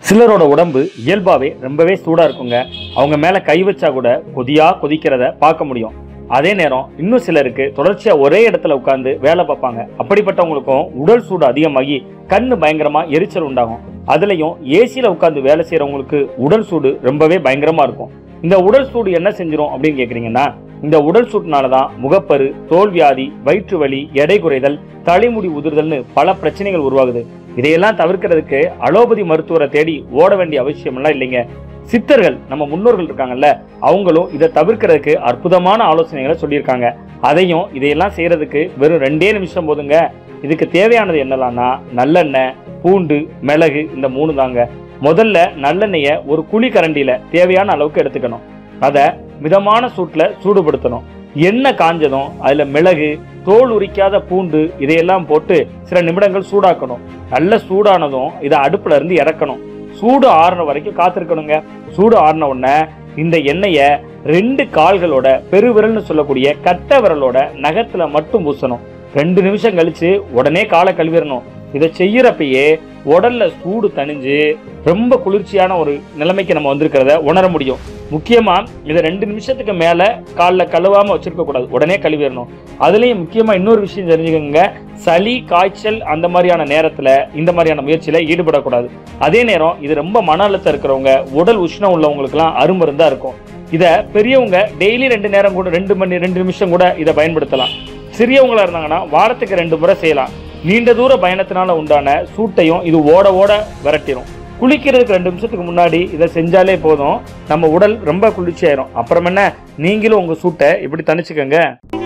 சிலரோட உடம்பு இயல்பாவே ரொம்பவே சூடா இருக்குங்க அவங்க மேல கை வச்சா கூட கொதியா கொதிக்கிறத பார்க்க முடியும் அதே நேரம் இன்னும் சிலருக்கு தொடர்ச்சியா ஒரே இடத்துல உட்கார்ந்து வேலை பார்ப்பாங்க அப்படிப்பட்டவங்களுக்கும் உடல் சூடு அதிகமாகி கண்ணு பயங்கரமா எரிச்சல் உண்டாகும் அதுலயும் ஏசியில உட்கார்ந்து வேலை செய்யறவங்களுக்கு உடல் சூடு ரொம்பவே பயங்கரமா இருக்கும் இந்த உடல் சூடு என்ன செஞ்சிரும் அப்படின்னு கேக்குறீங்கன்னா இந்த உடல் சூட்டுனால தான் முகப்பரு தோல் வியாதி வயிற்று வலி எடை குறைதல் தலைமுடி உதிர்தல்னு பல பிரச்சனைகள் உருவாகுது இதையெல்லாம் தவிர்க்கிறதுக்கு அலோபதி மருத்துவரை தேடி ஓட வேண்டிய அவசியமெல்லாம் இல்லைங்க சித்தர்கள் நம்ம முன்னோர்கள் இருக்காங்கல்ல அவங்களும் இதை தவிர்க்கிறதுக்கு அற்புதமான ஆலோசனைகளை சொல்லியிருக்காங்க அதையும் இதையெல்லாம் செய்யறதுக்கு வெறும் ரெண்டே நிமிஷம் போதுங்க இதுக்கு தேவையானது என்னலாம்னா நல்லெண்ணெய் பூண்டு மிளகு இந்த மூணு தாங்க முதல்ல நல்லெண்ணெயை ஒரு குழி கரண்டியில தேவையான அளவுக்கு எடுத்துக்கணும் அதை மிதமான சூட்ல சூடுபடுத்தணும் எண்ணெய் காஞ்சதும் அதுல மிளகு தோல் உரிக்காத பூண்டு இதையெல்லாம் போட்டு சில நிமிடங்கள் சூடாக்கணும் நல்ல சூடானதும் இதை அடுப்புல இருந்து இறக்கணும் சூடு ஆறுன வரைக்கும் காத்திருக்கணுங்க சூடு ஆறுன உடனே இந்த எண்ணெயை ரெண்டு கால்களோட பெருவிரல்னு சொல்லக்கூடிய கட்ட விரலோட நகத்துல மட்டும் பூசணும் ரெண்டு நிமிஷம் கழிச்சு உடனே காலை கழுவிடணும் இதை செய்யறப்பயே உடல்ல சூடு தணிஞ்சு ரொம்ப குளிர்ச்சியான ஒரு நிலைமைக்கு நம்ம வந்திருக்கிறத உணர முடியும் முக்கியமா இதை ரெண்டு நிமிஷத்துக்கு மேல காலில் கழுவாம வச்சிருக்க கூடாது உடனே கழுவிடணும் அதுலயும் முக்கியமா இன்னொரு விஷயம் தெரிஞ்சுக்கோங்க சளி காய்ச்சல் அந்த மாதிரியான நேரத்துல இந்த மாதிரியான முயற்சியில ஈடுபடக்கூடாது அதே நேரம் இது ரொம்ப மன அழுத்தம் இருக்கிறவங்க உடல் உஷ்ணம் உள்ளவங்களுக்குலாம் அருமருந்தா இருக்கும் இதை பெரியவங்க டெய்லி ரெண்டு நேரம் கூட ரெண்டு மணி ரெண்டு நிமிஷம் கூட இதை பயன்படுத்தலாம் சிறியவங்களா இருந்தாங்கன்னா வாரத்துக்கு ரெண்டு முறை செய்யலாம் நீண்ட தூர பயணத்தினால உண்டான சூட்டையும் இது ஓட ஓட விரட்டிடும் குளிக்கிறதுக்கு ரெண்டு நிமிஷத்துக்கு முன்னாடி இதை செஞ்சாலே போதும் நம்ம உடல் ரொம்ப குளிர்ச்சியாயிரும் அப்புறம் என்ன நீங்களும் உங்க சூட்டை இப்படி தணிச்சுக்கோங்க